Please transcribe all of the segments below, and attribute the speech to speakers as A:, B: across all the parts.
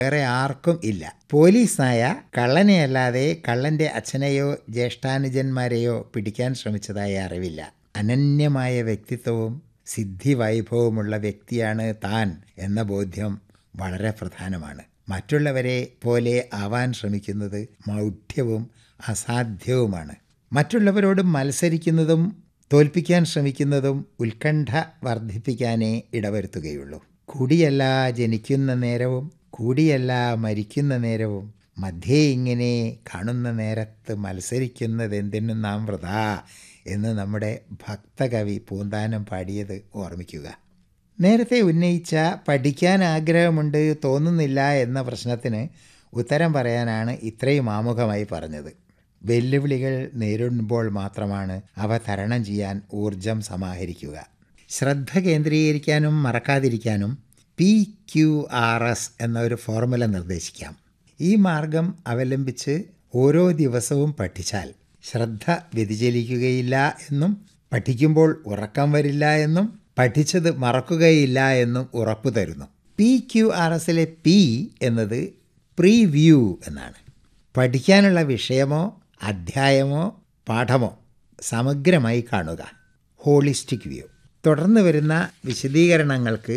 A: വേറെ ആർക്കും ഇല്ല പോലീസ് നായ കള്ളനെ അല്ലാതെ കള്ളന്റെ അച്ഛനെയോ ജ്യേഷ്ഠാനുജന്മാരെയോ പിടിക്കാൻ ശ്രമിച്ചതായി അറിവില്ല അനന്യമായ വ്യക്തിത്വവും സിദ്ധി വൈഭവമുള്ള വ്യക്തിയാണ് താൻ എന്ന ബോധ്യം വളരെ പ്രധാനമാണ് മറ്റുള്ളവരെ പോലെ ആവാൻ ശ്രമിക്കുന്നത് മൗഢ്യവും അസാധ്യവുമാണ് മറ്റുള്ളവരോട് മത്സരിക്കുന്നതും തോൽപ്പിക്കാൻ ശ്രമിക്കുന്നതും ഉത്കണ്ഠ വർദ്ധിപ്പിക്കാനേ ഇടവരുത്തുകയുള്ളൂ കൂടിയല്ല ജനിക്കുന്ന നേരവും കൂടിയല്ല മരിക്കുന്ന നേരവും മധ്യേ ഇങ്ങനെ കാണുന്ന നേരത്ത് മത്സരിക്കുന്നതെന്തിനും നാം വൃതാ എന്ന് നമ്മുടെ ഭക്തകവി പൂന്താനം പാടിയത് ഓർമ്മിക്കുക നേരത്തെ ഉന്നയിച്ച പഠിക്കാൻ ആഗ്രഹമുണ്ട് തോന്നുന്നില്ല എന്ന പ്രശ്നത്തിന് ഉത്തരം പറയാനാണ് ഇത്രയും ആമുഖമായി പറഞ്ഞത് വെല്ലുവിളികൾ നേരിടുമ്പോൾ മാത്രമാണ് അവ തരണം ചെയ്യാൻ ഊർജം സമാഹരിക്കുക ശ്രദ്ധ കേന്ദ്രീകരിക്കാനും മറക്കാതിരിക്കാനും പി ക്യു ആർ എസ് എന്ന ഒരു ഫോർമുല നിർദ്ദേശിക്കാം ഈ മാർഗം അവലംബിച്ച് ഓരോ ദിവസവും പഠിച്ചാൽ ശ്രദ്ധ വ്യതിചലിക്കുകയില്ല എന്നും പഠിക്കുമ്പോൾ ഉറക്കം വരില്ല എന്നും പഠിച്ചത് മറക്കുകയില്ല എന്നും ഉറപ്പു തരുന്നു പി ക്യു ആർ എസിലെ പി എന്നത് പ്രീവ്യൂ എന്നാണ് പഠിക്കാനുള്ള വിഷയമോ അധ്യായമോ പാഠമോ സമഗ്രമായി കാണുക ഹോളിസ്റ്റിക് വ്യൂ തുടർന്ന് വരുന്ന വിശദീകരണങ്ങൾക്ക്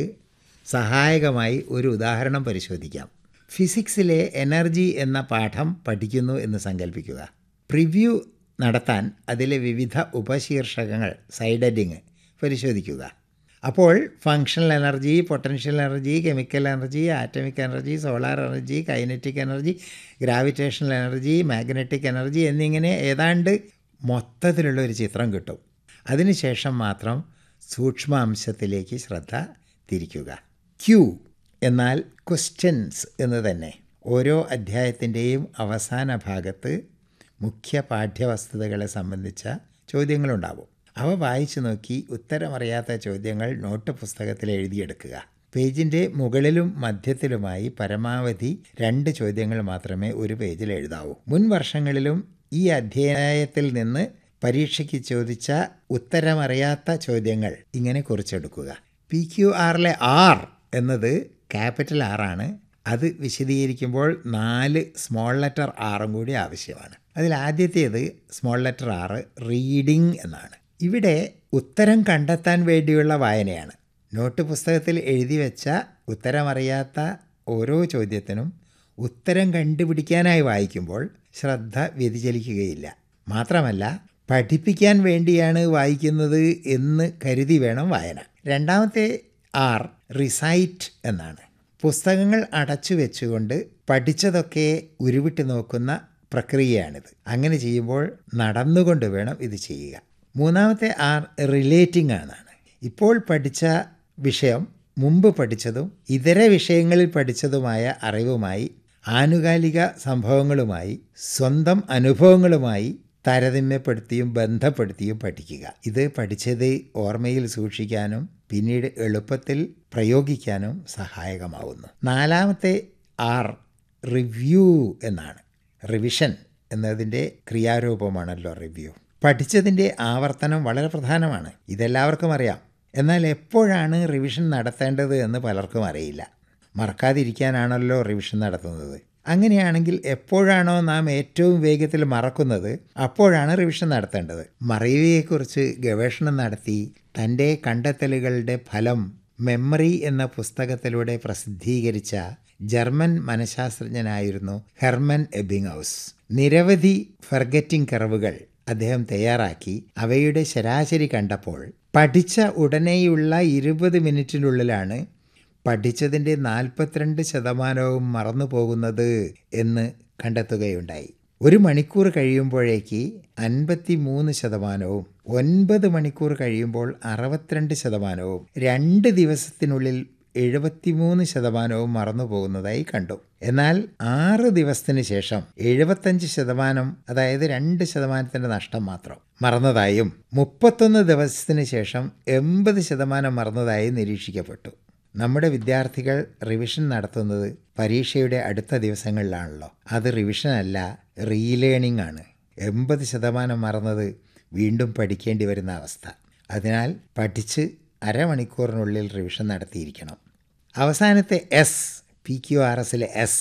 A: സഹായകമായി ഒരു ഉദാഹരണം പരിശോധിക്കാം ഫിസിക്സിലെ എനർജി എന്ന പാഠം പഠിക്കുന്നു എന്ന് സങ്കല്പിക്കുക പ്രിവ്യൂ നടത്താൻ അതിലെ വിവിധ ഉപശീർഷകങ്ങൾ സൈഡ് ഹെഡിങ് പരിശോധിക്കുക അപ്പോൾ functional energy potential energy chemical energy atomic energy solar energy kinetic energy gravitational energy magnetic energy എന്നിങ്ങനെ ഏതാണ്ട് മൊത്തത്തിലുള്ള ഒരു ചിത്രം കിട്ടും അതിനുശേഷം മാത്രം സൂക്ഷ്മാംശത്തിലേക്ക് ശ്രദ്ധ തിരിക്കുക ക്യൂ എന്നാൽ ക്വസ്റ്റ്യൻസ് എന്ന് തന്നെ ഓരോ അധ്യായത്തിൻ്റെയും അവസാന ഭാഗത്ത് മുഖ്യ പാഠ്യവസ്തുതകളെ സംബന്ധിച്ച ചോദ്യങ്ങളുണ്ടാവും അവ വായിച്ചു നോക്കി ഉത്തരമറിയാത്ത ചോദ്യങ്ങൾ നോട്ട് പുസ്തകത്തിൽ എഴുതിയെടുക്കുക പേജിൻ്റെ മുകളിലും മധ്യത്തിലുമായി പരമാവധി രണ്ട് ചോദ്യങ്ങൾ മാത്രമേ ഒരു പേജിൽ എഴുതാവൂ മുൻ വർഷങ്ങളിലും ഈ അധ്യായത്തിൽ നിന്ന് പരീക്ഷയ്ക്ക് ചോദിച്ച ഉത്തരമറിയാത്ത ചോദ്യങ്ങൾ ഇങ്ങനെ കുറിച്ചെടുക്കുക പി ക്യു ആറിലെ ആർ എന്നത് ക്യാപിറ്റൽ ആറാണ് അത് വിശദീകരിക്കുമ്പോൾ നാല് സ്മോൾ ലെറ്റർ ആറും കൂടി ആവശ്യമാണ് അതിൽ ആദ്യത്തേത് സ്മോൾ ലെറ്റർ ആറ് റീഡിംഗ് എന്നാണ് ഇവിടെ ഉത്തരം കണ്ടെത്താൻ വേണ്ടിയുള്ള വായനയാണ് നോട്ട് പുസ്തകത്തിൽ എഴുതി വെച്ച ഉത്തരമറിയാത്ത ഓരോ ചോദ്യത്തിനും ഉത്തരം കണ്ടുപിടിക്കാനായി വായിക്കുമ്പോൾ ശ്രദ്ധ വ്യതിചലിക്കുകയില്ല മാത്രമല്ല പഠിപ്പിക്കാൻ വേണ്ടിയാണ് വായിക്കുന്നത് എന്ന് കരുതി വേണം വായന രണ്ടാമത്തെ ആർ റിസൈറ്റ് എന്നാണ് പുസ്തകങ്ങൾ അടച്ചു വെച്ചുകൊണ്ട് പഠിച്ചതൊക്കെ ഉരുവിട്ട് നോക്കുന്ന പ്രക്രിയയാണിത് അങ്ങനെ ചെയ്യുമ്പോൾ നടന്നുകൊണ്ട് വേണം ഇത് ചെയ്യുക മൂന്നാമത്തെ ആർ റിലേറ്റിംഗ് എന്നാണ് ഇപ്പോൾ പഠിച്ച വിഷയം മുമ്പ് പഠിച്ചതും ഇതര വിഷയങ്ങളിൽ പഠിച്ചതുമായ അറിവുമായി ആനുകാലിക സംഭവങ്ങളുമായി സ്വന്തം അനുഭവങ്ങളുമായി താരതമ്യപ്പെടുത്തിയും ബന്ധപ്പെടുത്തിയും പഠിക്കുക ഇത് പഠിച്ചത് ഓർമ്മയിൽ സൂക്ഷിക്കാനും പിന്നീട് എളുപ്പത്തിൽ പ്രയോഗിക്കാനും സഹായകമാവുന്നു നാലാമത്തെ ആർ റിവ്യൂ എന്നാണ് റിവിഷൻ എന്നതിൻ്റെ ക്രിയാരൂപമാണല്ലോ റിവ്യൂ പഠിച്ചതിൻ്റെ ആവർത്തനം വളരെ പ്രധാനമാണ് ഇതെല്ലാവർക്കും അറിയാം എന്നാൽ എപ്പോഴാണ് റിവിഷൻ നടത്തേണ്ടത് എന്ന് പലർക്കും അറിയില്ല മറക്കാതിരിക്കാനാണല്ലോ റിവിഷൻ നടത്തുന്നത് അങ്ങനെയാണെങ്കിൽ എപ്പോഴാണോ നാം ഏറ്റവും വേഗത്തിൽ മറക്കുന്നത് അപ്പോഴാണ് റിവിഷൻ നടത്തേണ്ടത് മറവിയെക്കുറിച്ച് ഗവേഷണം നടത്തി തൻ്റെ കണ്ടെത്തലുകളുടെ ഫലം മെമ്മറി എന്ന പുസ്തകത്തിലൂടെ പ്രസിദ്ധീകരിച്ച ജർമ്മൻ മനഃശാസ്ത്രജ്ഞനായിരുന്നു ഹെർമൻ എബിംഗ്ഹൗസ് നിരവധി ഫർഗറ്റിംഗ് കർവുകൾ അദ്ദേഹം തയ്യാറാക്കി അവയുടെ ശരാശരി കണ്ടപ്പോൾ പഠിച്ച ഉടനെയുള്ള ഇരുപത് മിനിറ്റിനുള്ളിലാണ് പഠിച്ചതിൻ്റെ നാൽപ്പത്തിരണ്ട് ശതമാനവും മറന്നു പോകുന്നത് എന്ന് കണ്ടെത്തുകയുണ്ടായി ഒരു മണിക്കൂർ കഴിയുമ്പോഴേക്ക് അൻപത്തി മൂന്ന് ശതമാനവും ഒൻപത് മണിക്കൂർ കഴിയുമ്പോൾ അറുപത്തിരണ്ട് ശതമാനവും രണ്ട് ദിവസത്തിനുള്ളിൽ എഴുപത്തിമൂന്ന് ശതമാനവും മറന്നു പോകുന്നതായി കണ്ടു എന്നാൽ ആറ് ദിവസത്തിന് ശേഷം എഴുപത്തഞ്ച് ശതമാനം അതായത് രണ്ട് ശതമാനത്തിൻ്റെ നഷ്ടം മാത്രം മറന്നതായും മുപ്പത്തൊന്ന് ദിവസത്തിന് ശേഷം എൺപത് ശതമാനം മറന്നതായി നിരീക്ഷിക്കപ്പെട്ടു നമ്മുടെ വിദ്യാർത്ഥികൾ റിവിഷൻ നടത്തുന്നത് പരീക്ഷയുടെ അടുത്ത ദിവസങ്ങളിലാണല്ലോ അത് റിവിഷൻ അല്ല റീലേണിംഗ് ആണ് എൺപത് ശതമാനം മറന്നത് വീണ്ടും പഠിക്കേണ്ടി വരുന്ന അവസ്ഥ അതിനാൽ പഠിച്ച് അരമണിക്കൂറിനുള്ളിൽ റിവിഷൻ നടത്തിയിരിക്കണം അവസാനത്തെ എസ് പി ക്യു ആർ എസിലെ എസ്